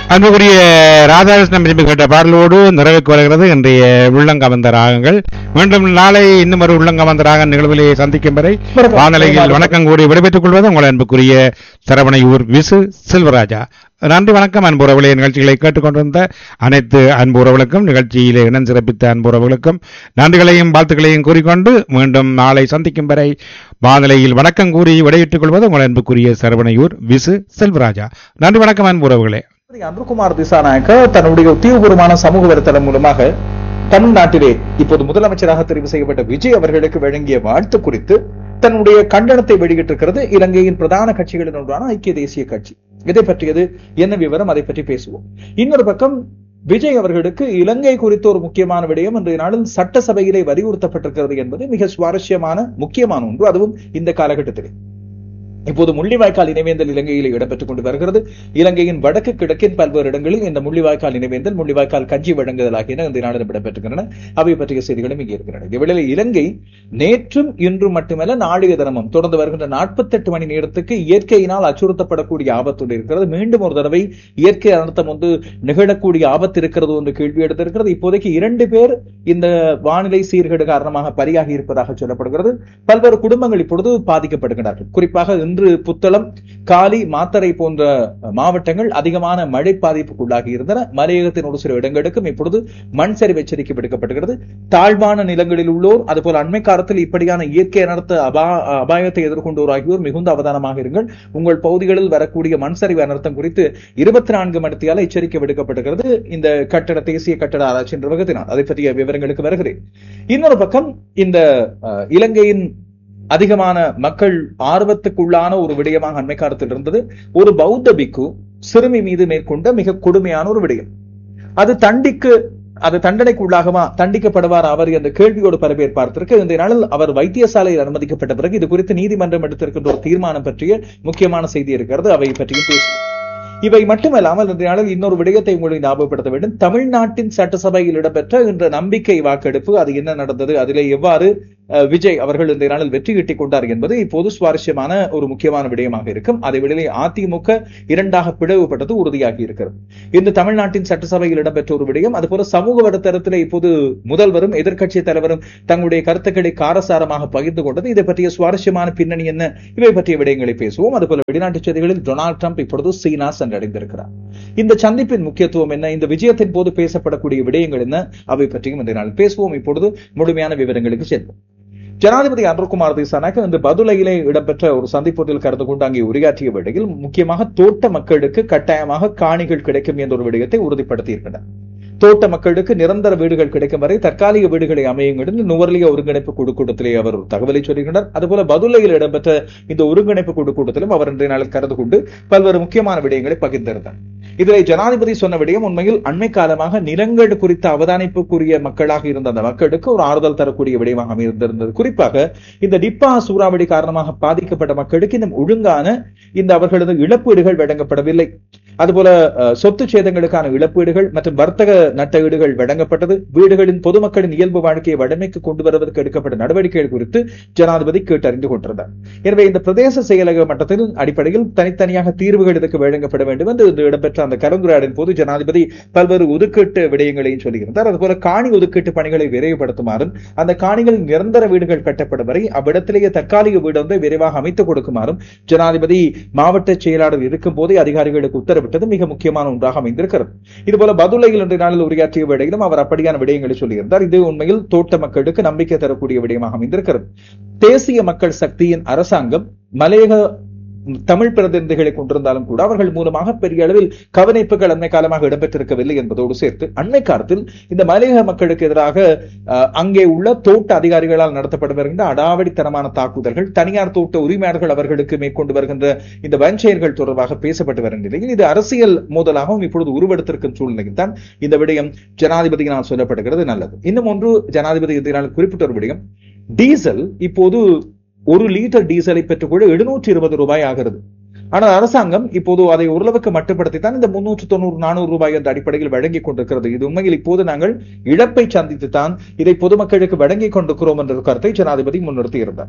அன்புக்குரிய ராதாகிருஷ்ணன் விரும்பி கேட்ட பாடலோடு நிறைவுக்கு வருகிறது இன்றைய உள்ளங்கவந்த ராகங்கள் மீண்டும் நாளை இன்னும் ஒரு உள்ளங்கவந்த ராக நிகழ்விலே சந்திக்கும் வரை வானொலியில் வணக்கம் கூறி விடைபெற்றுக் கொள்வது உங்கள் அன்புக்குரிய சரவணையூர் விசு செல்வராஜா நன்றி வணக்கம் அன்புறவுகளை நிகழ்ச்சிகளை கேட்டுக்கொண்டிருந்த அனைத்து அன்புறவுகளுக்கும் நிகழ்ச்சியிலே இனம் சிறப்பித்த அன்புறவுகளுக்கும் நன்றிகளையும் வாழ்த்துக்களையும் கூறிக்கொண்டு மீண்டும் நாளை சந்திக்கும் வரை வானிலையில் வணக்கம் கூறி விடையிட்டுக் கொள்வது உங்கள் அன்புக்குரிய சரவணையூர் விசு செல்வராஜா நன்றி வணக்கம் அன்புறவுகளே திரு அன்புகுமார் திசாநாயக்க தன்னுடைய உத்தியோகபூர்வமான சமூக வலைத்தளம் மூலமாக தமிழ்நாட்டிலே இப்போது முதலமைச்சராக தெரிவு செய்யப்பட்ட விஜய் அவர்களுக்கு வழங்கிய வாழ்த்து குறித்து தன்னுடைய கண்டனத்தை வெளியிட்டிருக்கிறது இலங்கையின் பிரதான கட்சிகளில் ஒன்றான ஐக்கிய தேசிய கட்சி இதை பற்றியது என்ன விவரம் அதை பற்றி பேசுவோம் இன்னொரு பக்கம் விஜய் அவர்களுக்கு இலங்கை குறித்த ஒரு முக்கியமான விடயம் இன்றைய நாளில் சட்டசபையிலே வலியுறுத்தப்பட்டிருக்கிறது என்பது மிக சுவாரஸ்யமான முக்கியமான ஒன்று அதுவும் இந்த காலகட்டத்திலே இப்போது முள்ளிவாய்க்கால் இணைவேந்தல் இலங்கையில் இடம்பெற்றுக் கொண்டு வருகிறது இலங்கையின் வடக்கு கிழக்கின் பல்வேறு இடங்களில் இந்த முள்ளிவாய்க்கால் இணைவேந்தல் முள்ளிவாய்க்கால் கஞ்சி வழங்குதல் ஆகியன இந்த நாளில் இடம்பெற்றுகின்றன அவை பற்றிய செய்திகளும் இங்கே இருக்கின்றன இவ்வேளையில் இலங்கை நேற்றும் இன்றும் மட்டுமல்ல நாளைய தினமும் தொடர்ந்து வருகின்ற நாற்பத்தெட்டு மணி நேரத்துக்கு இயற்கையினால் அச்சுறுத்தப்படக்கூடிய ஆபத்து இருக்கிறது மீண்டும் ஒரு தடவை இயற்கை அனர்த்தம் வந்து நிகழக்கூடிய ஆபத்து இருக்கிறது என்று கேள்வி எடுத்திருக்கிறது இப்போதைக்கு இரண்டு பேர் இந்த வானிலை சீர்கேடு காரணமாக பலியாகி இருப்பதாக சொல்லப்படுகிறது பல்வேறு குடும்பங்கள் இப்பொழுது பாதிக்கப்படுகிறார்கள் குறிப்பாக இன்று புத்தளம் காலி மாத்தரை போன்ற மாவட்டங்கள் அதிகமான மழை பாதிப்புக்குள்ளாகி இருந்தன மலையகத்தின் ஒரு சில இடங்களுக்கும் இப்பொழுது மண் சரிவு எச்சரிக்கை விடுக்கப்படுகிறது தாழ்வான நிலங்களில் உள்ளோர் அதுபோல் அண்மை காலத்தில் இப்படியான இயற்கை அனர்த்த அபா அபாயத்தை எதிர்கொண்டோர் ஆகியோர் மிகுந்த அவதானமாக இருங்கள் உங்கள் பகுதிகளில் வரக்கூடிய மண் சரிவு அனர்த்தம் குறித்து இருபத்தி நான்கு மணித்தியால எச்சரிக்கை விடுக்கப்படுகிறது இந்த கட்டட தேசிய கட்டட ஆராய்ச்சி நிர்வாகத்தினால் அதை பற்றிய விவரங்களுக்கு வருகிறேன் இன்னொரு பக்கம் இந்த அஹ், இலங்கையின் அதிகமான மக்கள் ஆர்வத்துக்குள்ளான ஒரு விடயமாக அண்மை காலத்தில் இருந்தது ஒரு பௌத்த பிக்கு சிறுமி மீது மேற்கொண்ட மிக கொடுமையான ஒரு விடயம் அது தண்டிக்கு அது தண்டனைக்கு உள்ளாகுமா தண்டிக்கப்படுவார் அவர் என்ற கேள்வியோடு பல பேர் பார்த்திருக்கு இந்த நாளில் அவர் வைத்தியசாலையில் அனுமதிக்கப்பட்ட பிறகு இது குறித்து நீதிமன்றம் எடுத்திருக்கின்ற ஒரு தீர்மானம் பற்றிய முக்கியமான செய்தி இருக்கிறது அவை பற்றியும் பேசுவோம் இவை மட்டுமல்லாமல் இந்த நாளில் இன்னொரு விடயத்தை உங்களுக்கு ஞாபகப்படுத்த வேண்டும் தமிழ்நாட்டின் சட்டசபையில் இடம்பெற்ற இன்று நம்பிக்கை வாக்கெடுப்பு அது என்ன நடந்தது அதிலே எவ்வாறு அஹ், விஜய் அவர்கள் இந்த நாளில் வெற்றி கிட்டிக் கொண்டார் என்பது இப்போது சுவாரஸ்யமான ஒரு முக்கியமான விடயமாக இருக்கும் அதை விடலே அதிமுக இரண்டாக பிளவுபட்டது உறுதியாகி இருக்கிறது இந்த தமிழ்நாட்டின் சட்டசபையில் இடம்பெற்ற ஒரு விடயம் அதுபோல சமூக வலைத்தளத்திலே இப்போது முதல்வரும் எதிர்க்கட்சி தலைவரும் தங்களுடைய கருத்துக்களை காரசாரமாக பகிர்ந்து கொண்டது இதை பற்றிய சுவாரஸ்யமான பின்னணி என்ன இவை பற்றிய விடயங்களை பேசுவோம் அதுபோல வெளிநாட்டு செய்திகளில் டொனால்ட் ட்ரம்ப் இப்பொழுது சீனா சென்றடைந்திருக்கிறார் இந்த சந்திப்பின் முக்கியத்துவம் என்ன இந்த விஜயத்தின் போது பேசப்படக்கூடிய விடயங்கள் என்ன அவை பற்றியும் இந்த நாள் பேசுவோம் இப்பொழுது முழுமையான விவரங்களுக்கு செல்வோம் ஜனாதிபதி அன்ருகுமார் திசானாக்கு இந்த பதுளையிலே இடம்பெற்ற ஒரு சந்திப்பொன்றில் கலந்து கொண்டு அங்கே உரையாற்றிய வேளையில் முக்கியமாக தோட்ட மக்களுக்கு கட்டாயமாக காணிகள் கிடைக்கும் என்ற ஒரு விடயத்தை உறுதிப்படுத்தியிருக்கின்றனர் தோட்ட மக்களுக்கு நிரந்தர வீடுகள் கிடைக்கும் வரை தற்காலிக வீடுகளை அமையுங்கள் என்று நுவர்லிய ஒருங்கிணைப்பு குழு கூட்டத்திலே அவர் ஒரு தகவலை சொல்லுகின்றார் அதுபோல பதுளையில் இடம்பெற்ற இந்த ஒருங்கிணைப்பு குழு கூட்டத்திலும் அவர் இன்றைய நாளில் கலந்து கொண்டு பல்வேறு முக்கியமான விடயங்களை பகிர்ந்திருந்தார் இதில் ஜனாதிபதி சொன்ன விடயம் உண்மையில் அண்மை காலமாக நிலங்கள் குறித்த அவதானிப்புக்குரிய மக்களாக இருந்த அந்த மக்களுக்கு ஒரு ஆறுதல் தரக்கூடிய விடயமாக அமைந்திருந்தது குறிப்பாக இந்த டிப்பா சூறாவளி காரணமாக பாதிக்கப்பட்ட மக்களுக்கு இந்த ஒழுங்கான இந்த அவர்களது இழப்பீடுகள் வழங்கப்படவில்லை அதுபோல அஹ், சொத்து சேதங்களுக்கான இழப்பீடுகள் மற்றும் வர்த்தக நட்டஈடுகள் வழங்கப்பட்டது வீடுகளின் பொதுமக்களின் இயல்பு வாழ்க்கையை வடமைக்கு கொண்டு வருவதற்கு எடுக்கப்பட்ட நடவடிக்கைகள் குறித்து ஜனாதிபதி கேட்டறிந்து கொண்டிருந்தார் எனவே இந்த பிரதேச செயலக மட்டத்தில் அடிப்படையில் தனித்தனியாக தீர்வுகள் இதற்கு வழங்கப்பட வேண்டும் என்று இன்று இடம்பெற்ற அந்த கலந்துரையாடலின் போது ஜனாதிபதி பல்வேறு ஒதுக்கீட்டு விடயங்களையும் சொல்லியிருந்தார் அதுபோல காணி ஒதுக்கீட்டு பணிகளை விரைவுபடுத்துமாறும் அந்த காணிகள் நிரந்தர வீடுகள் கட்டப்படும் வரை அவ்விடத்திலேயே தற்காலிக வீடு ஒன்றை விரைவாக அமைத்துக் கொடுக்குமாறும் ஜனாதிபதி மாவட்ட செயலாளர் இருக்கும் போதே அதிகாரிகளுக்கு உத்தரவிட்டது மிக முக்கியமான ஒன்றாக அமைந்திருக்கிறது இதுபோல பதுளையில் இன்றைய நாளில் உரையாற்றிய வேளையிலும் அவர் அப்படியான விடயங்களை சொல்லியிருந்தார் இது உண்மையில் தோட்ட மக்களுக்கு நம்பிக்கை தரக்கூடிய விடயமாக அமைந்திருக்கிறது தேசிய மக்கள் சக்தியின் அரசாங்கம் மலையக தமிழ் பிரதிநிதிகளை கொண்டிருந்தாலும் கூட அவர்கள் மூலமாக பெரிய அளவில் கவனிப்புகள் அண்மை காலமாக இடம்பெற்றிருக்கவில்லை என்பதோடு சேர்த்து அண்மை காலத்தில் இந்த மலையக மக்களுக்கு எதிராக அஹ், அங்கே உள்ள தோட்ட அதிகாரிகளால் நடத்தப்பட்டு வருகின்ற அடாவடித்தனமான தாக்குதல்கள் தனியார் தோட்ட உரிமையாளர்கள் அவர்களுக்கு மேற்கொண்டு வருகின்ற இந்த வன்செயல்கள் தொடர்பாக பேசப்பட்டு வரும் நிலையில் இது அரசியல் மோதலாகவும் இப்பொழுது உருவெடுத்திருக்கும் சூழ்நிலையில் தான் இந்த விடயம் ஜனாதிபதியினால் சொல்லப்படுகிறது நல்லது இன்னும் ஒன்று ஜனாதிபதி இதனால் குறிப்பிட்ட ஒரு விடயம் டீசல் இப்போது ஒரு லிட்டர் டீசலை பெற்றுக்கொள்ள எழுநூற்றி இருபது ரூபாய் ஆகிறது ஆனால் அரசாங்கம் இப்போது அதை ஓரளவுக்கு மட்டுப்படுத்தி தான் இந்த முன்னூற்று தொண்ணூறு நானூறு ரூபாய் என்ற அடிப்படையில் வழங்கிக் கொண்டிருக்கிறது இது உண்மையில் இப்போது நாங்கள் இழப்பை சந்தித்து தான் இதை பொதுமக்களுக்கு வழங்கிக் கொண்டிருக்கிறோம் என்ற கருத்தை ஜனாதிபதி முன்னிறுத்தி இருந்தார்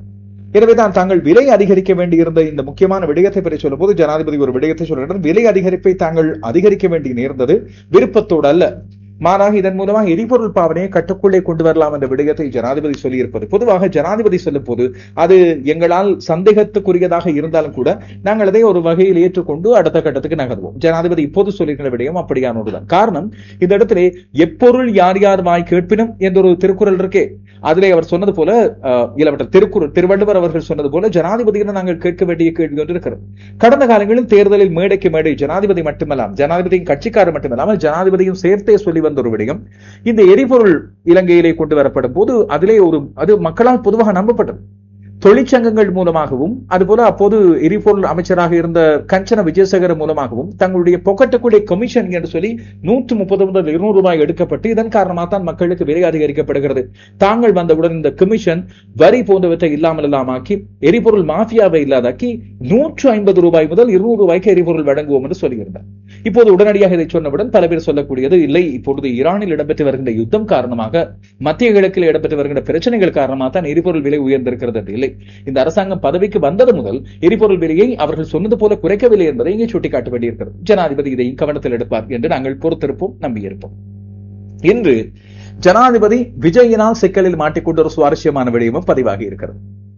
எனவேதான் தாங்கள் விலை அதிகரிக்க வேண்டியிருந்த இந்த முக்கியமான விடயத்தை பற்றி சொல்லும்போது ஜனாதிபதி ஒரு விடயத்தை சொல்கிறார் விலை அதிகரிப்பை தாங்கள் அதிகரிக்க வேண்டி நேர்ந்தது விருப்பத்தோடு அல்ல மாறாக இதன் மூலமாக எரிபொருள் பாவனையை கட்டுக்குள்ளே கொண்டு வரலாம் என்ற விடயத்தை ஜனாதிபதி சொல்லியிருப்பது பொதுவாக ஜனாதிபதி சொல்லும் போது அது எங்களால் சந்தேகத்துக்குரியதாக இருந்தாலும் கூட நாங்கள் அதை ஒரு வகையில் ஏற்றுக்கொண்டு அடுத்த கட்டத்துக்கு நகர்வோம் ஜனாதிபதி இப்போது சொல்லியிருக்கிற விடயம் அப்படியான ஒன்றுதான் காரணம் இந்த இடத்திலே எப்பொருள் யார் யார் வாய் கேட்பினும் என்ற ஒரு திருக்குறள் இருக்கே அதிலே அவர் சொன்னது போல அஹ், இளவட்ட திருக்குறள் திருவள்ளுவர் அவர்கள் சொன்னது போல ஜனாதிபதியிடம் நாங்கள் கேட்க வேண்டிய கேள்வி ஒன்று இருக்கிறது கடந்த காலங்களில் தேர்தலில் மேடைக்கு மேடை ஜனாதிபதி மட்டுமல்லாம் ஜனாதிபதியின் கட்சிக்காரர் மட்டுமல்லாமல் ஜனாதிபதியும் சேர்த்தே சொல்லி வந்த ஒரு விடயம் இந்த எரிபொருள் இலங்கையிலே கொண்டு வரப்படும் போது அதிலே ஒரு அது மக்களால் பொதுவாக நம்பப்பட்டது தொழிற்சங்கங்கள் மூலமாகவும் அதுபோல அப்போது எரிபொருள் அமைச்சராக இருந்த கஞ்சன விஜயசேகர மூலமாகவும் தங்களுடைய பொக்கட்டுக்குள்ளே கமிஷன் என்று சொல்லி நூற்று முப்பது முதல் இருநூறு ரூபாய் எடுக்கப்பட்டு இதன் காரணமாக தான் மக்களுக்கு விலை அதிகரிக்கப்படுகிறது தாங்கள் வந்தவுடன் இந்த கமிஷன் வரி போன்றவற்றை இல்லாமல் இல்லாமாக்கி எரிபொருள் மாஃபியாவை இல்லாதாக்கி நூற்று ஐம்பது ரூபாய் முதல் இருநூறு ரூபாய்க்கு எரிபொருள் வழங்குவோம் என்று சொல்லியிருந்தார் இப்போது உடனடியாக இதை சொன்னவுடன் பல பேர் சொல்லக்கூடியது இல்லை இப்பொழுது ஈரானில் இடம்பெற்று வருகின்ற யுத்தம் காரணமாக மத்திய கிழக்கில் இடம்பெற்று வருகின்ற பிரச்சனைகள் காரணமாக தான் எரிபொருள் விலை உயர்ந்திருக்கிறது என்று இல்லை இந்த அரசாங்கம் பதவிக்கு வந்தது முதல் எரிபொருள் விலையை அவர்கள் சொன்னது போல குறைக்கவில்லை என்பதை இங்கே சுட்டிக்காட்ட வேண்டியிருக்கிறது ஜனாதிபதி இதையும் கவனத்தில் எடுப்பார் என்று நாங்கள் பொறுத்திருப்போம் நம்பியிருப்போம் இன்று ஜனாதிபதி விஜயினால் சிக்கலில் மாட்டிக்கொண்ட ஒரு சுவாரஸ்யமான விடயமும் பதிவாகி இருக்கிறது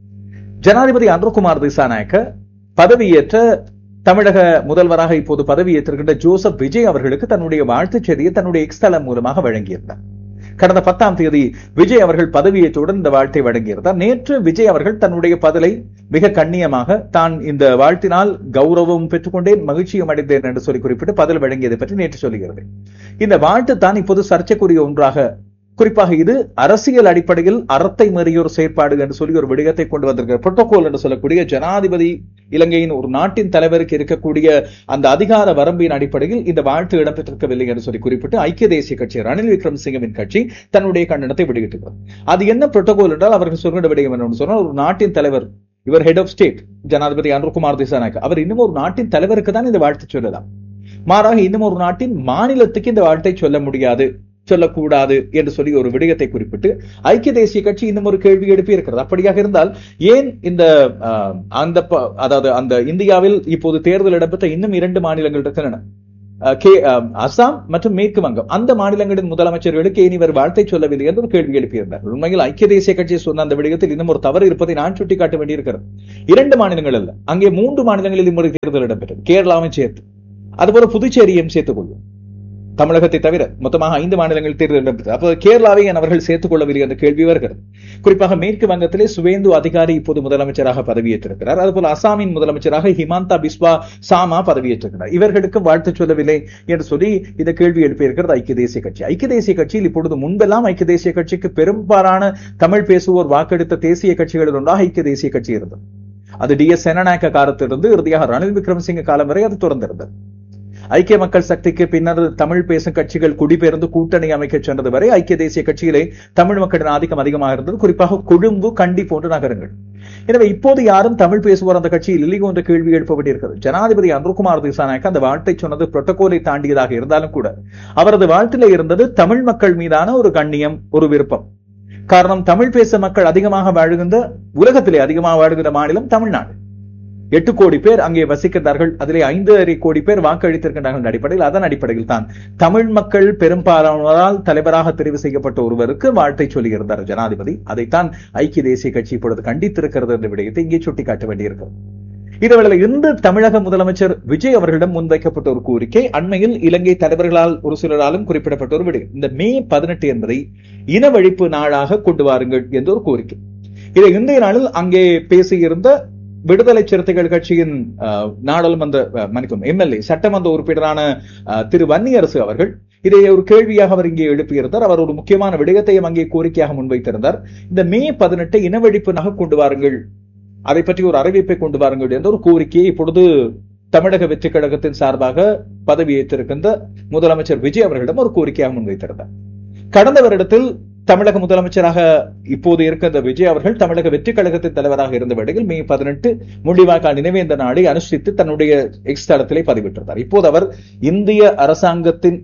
ஜனாதிபதி அன்ருகுமார் திசாநாயக்க பதவியேற்ற தமிழக முதல்வராக இப்போது பதவியேற்றிருக்கின்ற ஜோசப் விஜய் அவர்களுக்கு தன்னுடைய வாழ்த்துச் செய்தியை தன்னுடைய எக்ஸ் தளம் மூலமாக வழங்கியிருந்தார் கடந்த பத்தாம் தேதி விஜய் அவர்கள் பதவியேற்றவுடன் இந்த வாழ்த்தை வழங்கியிருந்தார் நேற்று விஜய் அவர்கள் தன்னுடைய பதிலை மிக கண்ணியமாக தான் இந்த வாழ்த்தினால் கௌரவம் பெற்றுக்கொண்டேன் மகிழ்ச்சியும் அடைந்தேன் என்று சொல்லி குறிப்பிட்டு பதில் வழங்கியதை பற்றி நேற்று சொல்லுகிறது இந்த வாழ்த்து தான் இப்போது சர்ச்சைக்குரிய ஒன்றாக குறிப்பாக இது அரசியல் அடிப்படையில் அறத்தை மீறிய ஒரு செயற்பாடு என்று சொல்லி ஒரு விடயத்தை கொண்டு வந்திருக்கிற புரோட்டோகால் என்று சொல்லக்கூடிய ஜனாதிபதி இலங்கையின் ஒரு நாட்டின் தலைவருக்கு இருக்கக்கூடிய அந்த அதிகார வரம்பின் அடிப்படையில் இந்த வாழ்த்து இடம்பெற்றிருக்கவில்லை என்று சொல்லி குறிப்பிட்டு ஐக்கிய தேசிய கட்சி ரணில் விக்ரமசிங்கவின் கட்சி தன்னுடைய கண்டனத்தை வெளியிட்டிருக்கிறது அது என்ன புரோட்டோகால் என்றால் அவர்கள் சொல்கிற விடயம் என்னன்னு சொன்னால் ஒரு நாட்டின் தலைவர் இவர் ஹெட் ஆஃப் ஸ்டேட் ஜனாதிபதி அனுர்குமார் திசாநாயக் அவர் இன்னும் ஒரு நாட்டின் தலைவருக்கு தான் இந்த வாழ்த்து சொல்லலாம் மாறாக இன்னும் ஒரு நாட்டின் மாநிலத்துக்கு இந்த வாழ்த்தை சொல்ல முடியாது சொல்லக்கூடாது என்று சொல்லி ஒரு விடயத்தை குறிப்பிட்டு ஐக்கிய தேசிய கட்சி இன்னும் ஒரு கேள்வி எழுப்பி இருக்கிறது அப்படியாக இருந்தால் ஏன் இந்த ஆஹ், அந்த ப- அதாவது அந்த இந்தியாவில் இப்போது தேர்தல் இடம்பெற்ற இன்னும் இரண்டு மாநிலங்கள் இருக்கின்றன அஹ், கே அஹ், அசாம் மற்றும் மேற்கு வங்கம் அந்த மாநிலங்களின் முதலமைச்சர்களுக்கு ஏன் இவர் வாழ்த்தை சொல்லவில்லை என்று ஒரு கேள்வி எழுப்பியிருந்தார் உண்மையில் ஐக்கிய தேசிய கட்சி சொன்ன அந்த விடயத்தில் இன்னும் ஒரு தவறு இருப்பதை நான் சுட்டிக்காட்ட வேண்டியிருக்கிறது இரண்டு மாநிலங்கள் அல்ல அங்கே மூன்று மாநிலங்களில் இம்முறை தேர்தல் இடம்பெற்றது கேரளாவை சேர்த்து அதுபோல புதுச்சேரியும் சேர்த்துக் கொள்வோம் தமிழகத்தை தவிர மொத்தமாக ஐந்து மாநிலங்கள் தேர்தல் இடம்பெற்றது அப்போது கேரளாவை ஏன் அவர்கள் சேர்த்துக் கொள்ளவில்லை என்ற கேள்வி வருகிறது குறிப்பாக மேற்கு வங்கத்திலே சுவேந்து அதிகாரி இப்போது முதலமைச்சராக பதவியேற்றிருக்கிறார் அதுபோல அசாமின் முதலமைச்சராக ஹிமாந்தா பிஸ்வா சாமா பதவியேற்றிருக்கிறார் இவர்களுக்கு வாழ்த்து சொல்லவில்லை என்று சொல்லி இந்த கேள்வி எழுப்பியிருக்கிறது ஐக்கிய தேசிய கட்சி ஐக்கிய தேசிய கட்சியில் இப்பொழுது முன்பெல்லாம் ஐக்கிய தேசிய கட்சிக்கு பெரும்பாலான தமிழ் பேசுவோர் வாக்கெடுத்த தேசிய கட்சிகளில் ஒன்றாக ஐக்கிய தேசிய கட்சி இருந்தது அது டி எஸ் செனநாயக்க காலத்திலிருந்து இறுதியாக ரணில் விக்ரமசிங்க காலம் வரை அது தொடர்ந்திருந்தது ஐக்கிய மக்கள் சக்திக்கு பின்னர் தமிழ் பேசும் கட்சிகள் குடிபெயர்ந்து கூட்டணி அமைக்க சென்றது வரை ஐக்கிய தேசிய கட்சியிலே தமிழ் மக்களின் ஆதிக்கம் அதிகமாக இருந்தது குறிப்பாக கொழும்பு கண்டி போன்ற நகரங்கள் எனவே இப்போது யாரும் தமிழ் பேசுவோர் அந்த கட்சியில் இல்லை என்ற கேள்வி எழுப்பப்பட்டிருக்கிறது ஜனாதிபதி அன்ருகுமார் திசாநாயக்க அந்த வாழ்த்தை சொன்னது புரோட்டோகாலை தாண்டியதாக இருந்தாலும் கூட அவரது வாழ்த்திலே இருந்தது தமிழ் மக்கள் மீதான ஒரு கண்ணியம் ஒரு விருப்பம் காரணம் தமிழ் பேச மக்கள் அதிகமாக வாழுகின்ற உலகத்திலே அதிகமாக வாழுகின்ற மாநிலம் தமிழ்நாடு எட்டு கோடி பேர் அங்கே வசிக்கின்றார்கள் அதிலே ஐந்து அரை கோடி பேர் வாக்களித்திருக்கின்றார்கள் என்ற அடிப்படையில் அதன் அடிப்படையில் தான் தமிழ் மக்கள் பெரும்பாலானோரால் தலைவராக தெரிவு செய்யப்பட்ட ஒருவருக்கு வாழ்த்தை சொல்லியிருந்தார் ஜனாதிபதி அதைத்தான் ஐக்கிய தேசிய கட்சி இப்பொழுது கண்டித்திருக்கிறது என்ற விடயத்தை இங்கே சுட்டிக்காட்ட வேண்டியிருக்கிறது இதுவேளை இன்று தமிழக முதலமைச்சர் விஜய் அவர்களிடம் முன்வைக்கப்பட்ட ஒரு கோரிக்கை அண்மையில் இலங்கை தலைவர்களால் ஒரு சிலராலும் குறிப்பிடப்பட்ட ஒரு விடயம் இந்த மே பதினெட்டு என்பதை இனவழிப்பு நாளாக கொண்டு வாருங்கள் என்ற ஒரு கோரிக்கை இதை இன்றைய நாளில் அங்கே பேசியிருந்த விடுதலை சிறுத்தைகள் கட்சியின் அஹ், நாடாளுமன்ற அஹ், மன்னிக்கும் எம்எல்ஏ சட்டமன்ற உறுப்பினரான அஹ், திரு வன்னியரசு அவர்கள் இதை ஒரு கேள்வியாக அவர் இங்கே எழுப்பியிருந்தார் அவர் ஒரு முக்கியமான விடயத்தையும் அங்கே கோரிக்கையாக முன்வைத்திருந்தார் இந்த மே பதினெட்டை இனவழிப்புனாக கொண்டு வாருங்கள் அதை பற்றி ஒரு அறிவிப்பை கொண்டு வாருங்கள் என்ற ஒரு கோரிக்கையை இப்பொழுது தமிழக வெற்றி கழகத்தின் சார்பாக பதவியேற்றிருக்கின்ற முதலமைச்சர் விஜய் அவர்களிடம் ஒரு கோரிக்கையாக முன்வைத்திருந்தார் கடந்த வருடத்தில் தமிழக முதலமைச்சராக இப்போது இருக்கின்ற விஜய் அவர்கள் தமிழக வெற்றி கழகத்தின் தலைவராக இருந்த வேளையில் மே பதினெட்டு முள்ளிவாய்க்கால் நினைவேந்த நாளை அனுஷ்டித்து தன்னுடைய எக்ஸ் தளத்திலே பதிவிட்டிருந்தார் இப்போது அவர் இந்திய அரசாங்கத்தின்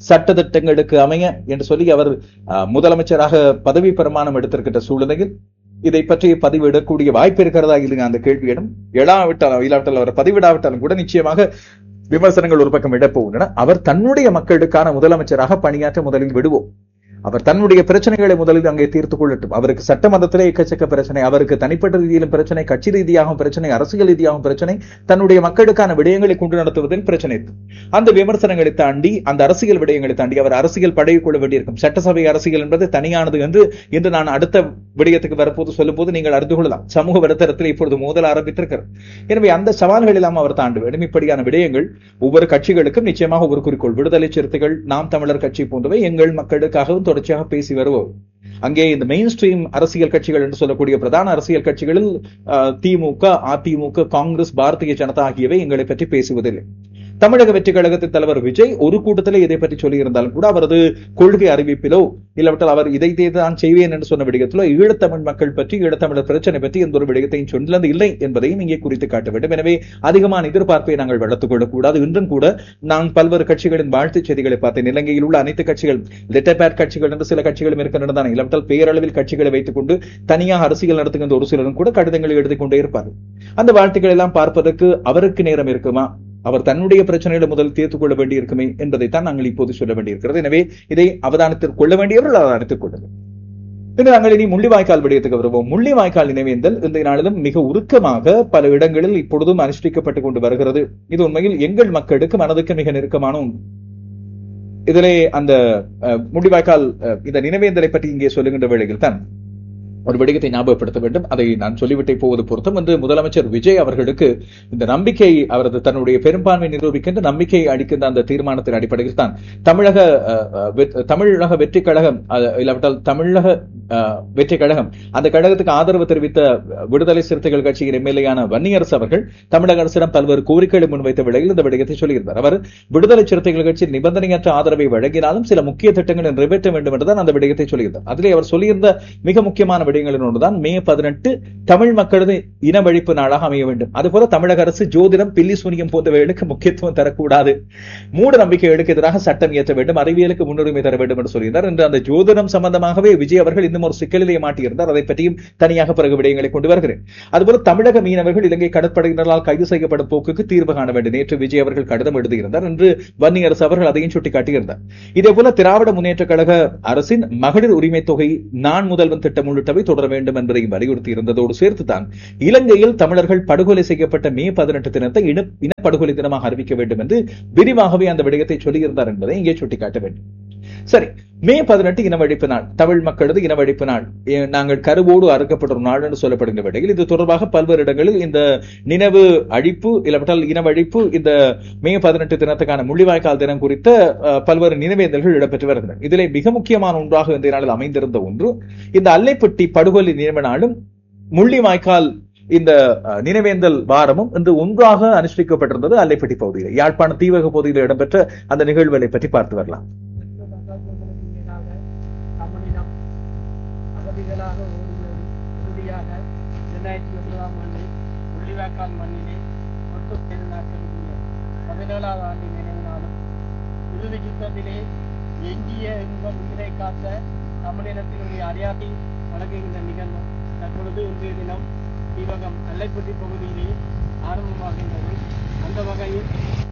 சட்டத்திட்டங்களுக்கு அமைய என்று சொல்லி அவர் அஹ், முதலமைச்சராக பதவி பிரமாணம் எடுத்திருக்கின்ற சூழ்நிலையில் இதை பற்றி பதிவிடக்கூடிய வாய்ப்பு இருக்கிறதா இல்லைங்க அந்த கேள்வியிடம் எழாவிட்டாலும் இல்லாவிட்டால் அவர் பதிவிடாவிட்டாலும் கூட நிச்சயமாக விமர்சனங்கள் ஒரு பக்கம் இடப்போகின்றன அவர் தன்னுடைய மக்களுக்கான முதலமைச்சராக பணியாற்ற முதலில் விடுவோம் அவர் தன்னுடைய பிரச்சனைகளை முதலில் அங்கே தீர்த்துக் கொள்ளட்டும் அவருக்கு சட்டமன்றத்திலே எக்கச்சக்க பிரச்சனை அவருக்கு தனிப்பட்ட ரீதியிலும் பிரச்சனை கட்சி ரீதியாகவும் பிரச்சனை அரசியல் ரீதியாகவும் பிரச்சனை தன்னுடைய மக்களுக்கான விடயங்களை கொண்டு நடத்துவதில் பிரச்சனை இருக்கு. அந்த விமர்சனங்களை தாண்டி அந்த அரசியல் விடயங்களை தாண்டி அவர் அரசியல் படையை கொள்ள வேண்டியிருக்கும் சட்டசபை அரசியல் என்பது தனியானது என்று இன்று நான் அடுத்த விடயத்துக்கு வரப்போது சொல்லும்போது நீங்கள் அறிந்து கொள்ளலாம் சமூக வலைத்தளத்தில் இப்பொழுது மோதல் ஆரம்பித்திருக்கிறது எனவே அந்த சவால்கள் எல்லாம் அவர் தாண்ட வேண்டும் இப்படியான விடயங்கள் ஒவ்வொரு கட்சிகளுக்கும் நிச்சயமாக ஒரு குறிக்கோள் விடுதலை சிறுத்தைகள் நாம் தமிழர் கட்சி போன்றவை எங்கள் மக்களுக்காகவும் தொடர்ச்சியாக பேசி வருவோம் அங்கே இந்த மெயின் ஸ்ட்ரீம் அரசியல் கட்சிகள் என்று சொல்லக்கூடிய பிரதான அரசியல் கட்சிகளில் அஹ், திமுக அதிமுக காங்கிரஸ் பாரதிய ஜனதா ஆகியவை எங்களை பற்றி பேசுவதில்லை தமிழக வெற்றி கழகத்தின் தலைவர் விஜய் ஒரு கூட்டத்தில் இதை பற்றி சொல்லியிருந்தாலும் கூட அவரது கொள்கை அறிவிப்பிலோ இல்லாவிட்டால் அவர் இதை தான் செய்வேன் என்று சொன்ன விடயத்திலோ ஈழத்தமிழ் மக்கள் பற்றி ஈழத்தமிழர் பிரச்சனை பற்றி எந்த ஒரு விடயத்தையும் சொன்னது இல்லை என்பதையும் இங்கே குறித்து காட்ட வேண்டும் எனவே அதிகமான எதிர்பார்ப்பை நாங்கள் வளர்த்துக் கொள்ளக்கூடாது இன்றும் கூட நான் பல்வேறு கட்சிகளின் வாழ்த்துச் செய்திகளை பார்த்தேன் இலங்கையில் உள்ள அனைத்து கட்சிகள் லிட்டர் பேட் கட்சிகள் என்று சில கட்சிகளும் இருக்கின்றன தான் இல்லாவிட்டால் பேரளவில் கட்சிகளை வைத்துக் கொண்டு தனியாக அரசியல் நடத்துகின்ற ஒரு சிலரும் கூட கடிதங்களை எழுதிக் கொண்டே இருப்பார்கள் அந்த வாழ்த்துக்கள் எல்லாம் பார்ப்பதற்கு அவருக்கு நேரம் இருக்குமா அவர் தன்னுடைய பிரச்சனைகளை முதல் தீர்த்துக் கொள்ள வேண்டியிருக்குமே என்பதைத்தான் நாங்கள் இப்போது சொல்ல வேண்டியிருக்கிறது எனவே இதை அவதானத்தில் கொள்ள வேண்டியவர்கள் அவதானத்தில் கொள்ளுங்கள் இன்று நாங்கள் இனி முள்ளிவாய்க்கால் விடயத்துக்கு வருவோம் முள்ளிவாய்க்கால் நினைவேந்தல் இந்த நாளிலும் மிக உருக்கமாக பல இடங்களில் இப்பொழுதும் அனுஷ்டிக்கப்பட்டுக் கொண்டு வருகிறது இது உண்மையில் எங்கள் மக்களுக்கு மனதுக்கு மிக நெருக்கமான ஒன்று இதிலே அந்த அஹ், முள்ளிவாய்க்கால் அஹ், இந்த நினைவேந்தலை பற்றி இங்கே சொல்லுகின்ற வேளையில் தான் ஒரு விடயத்தை ஞாபகப்படுத்த வேண்டும் அதை நான் சொல்லிவிட்டே போவது பொருத்தம் வந்து முதலமைச்சர் விஜய் அவர்களுக்கு இந்த நம்பிக்கை அவரது தன்னுடைய பெரும்பான்மை நிரூபிக்கின்ற நம்பிக்கை அளிக்கின்ற அந்த தீர்மானத்தின் அடிப்படையில் தான் தமிழக அஹ், அஹ், வெ- தமிழக வெற்றி கழகம் அஹ், இல்லாவிட்டால் தமிழக அஹ், வெற்றி கழகம் அந்த கழகத்துக்கு ஆதரவு தெரிவித்த விடுதலை சிறுத்தைகள் கட்சியின் எம்எல்ஏயான வன்னியரசு அவர்கள் தமிழக அரசிடம் பல்வேறு கோரிக்கைகளை முன்வைத்த வேளையில் இந்த விடயத்தை சொல்லியிருந்தார் அவர் விடுதலை சிறுத்தைகள் கட்சி நிபந்தனையற்ற ஆதரவை வழங்கினாலும் சில முக்கிய திட்டங்களை நிறைவேற்ற வேண்டும் என்றுதான் அந்த விடயத்தை சொல்லியிருந்தார் அதிலே அவர் சொல்லியிருந்த மிக முக்கியமான விடயங்களில் ஒன்றுதான் மே பதினெட்டு தமிழ் மக்களது இனவழிப்பு நாளாக அமைய வேண்டும் அதுபோல தமிழக அரசு ஜோதிடம் பில்லி சூனியம் போன்றவைகளுக்கு முக்கியத்துவம் தரக்கூடாது மூட நம்பிக்கைகளுக்கு எதிராக சட்டம் இயற்ற வேண்டும் அறிவியலுக்கு முன்னுரிமை தர வேண்டும் என்று சொல்லியிருந்தார் என்று அந்த ஜோதிடம் சம்பந்தமாகவே விஜய் அவர்கள் இன்னும் ஒரு சிக்கலிலே மாட்டியிருந்தார் அதை பற்றியும் தனியாக பிறகு விடயங்களை கொண்டு வருகிறேன் அதுபோல தமிழக மீனவர்கள் இலங்கை கடற்படையினரால் கைது செய்யப்படும் போக்குக்கு தீர்வு காண வேண்டும் நேற்று விஜய் அவர்கள் கடிதம் எழுதியிருந்தார் என்று வன்னியரசு அவர்கள் அதையும் சுட்டிக்காட்டியிருந்தார் இதே போல திராவிட முன்னேற்ற கழக அரசின் மகளிர் உரிமை தொகை நான் முதல்வன் திட்டம் உள்ளிட்டவை தொடர வேண்டும் என்பதையும் வலியுறுத்தி இருந்ததோடு சேர்த்துதான் இலங்கையில் தமிழர்கள் படுகொலை செய்யப்பட்ட மே பதினெட்டு தினத்தை இன இனப்படுகொலை தினமாக அறிவிக்க வேண்டும் என்று விரிவாகவே அந்த விடயத்தை சொல்லியிருந்தார் என்பதை இங்கே சுட்டிக்காட்ட வேண்டும் சரி மே பதினெட்டு இனவழிப்பு நாள் தமிழ் மக்களது இனவழிப்பு நாள் ஏ, நாங்கள் கருவோடு அறுக்கப்பட்ட ஒரு நாள் என்று சொல்லப்படுகிற வேளையில் இது தொடர்பாக பல்வேறு இடங்களில் இந்த நினைவு அழிப்பு இல்லாவிட்டால் இனவழிப்பு இந்த மே பதினெட்டு தினத்துக்கான முள்ளிவாய்க்கால் தினம் குறித்த அஹ், பல்வேறு நினைவேந்தல்கள் இடம்பெற்று வருகின்றன இதிலே மிக முக்கியமான ஒன்றாக இந்த நாளில் அமைந்திருந்த ஒன்று இந்த அல்லைப்பட்டி படுகொலை நினைவு நாளும் முள்ளிவாய்க்கால் இந்த அஹ், நினைவேந்தல் வாரமும் இன்று ஒன்றாக அனுஷ்டிக்கப்பட்டிருந்தது அல்லைப்பட்டி பகுதியில் யாழ்ப்பாண தீவக பகுதியில் இடம்பெற்ற அந்த நிகழ்வுகளை பற்றி பார்த்து வரலாம் தமிழினம் அகதிகளாக ஓடுவோடு இறுதியாக இரண்டாயிரத்தி ஒன்பதாம் ஆண்டு முள்ளிவாய்க்கால் மண்ணிலே ஒட்டு பேரு நாட்களுடைய பதினேழாவது ஆண்டு நினைவு நாளும் இறுதி யுத்தத்திலே எஞ்சிய எங்கள் உயிரை காத்த தமிழினத்தினுடைய அடையாட்டி வழங்குகின்ற நிகழ்வு தற்பொழுது இன்றைய தினம் தீவகம் அல்லைப்பட்டி பகுதியிலே ஆரம்பமாகின்றது அந்த வகையில்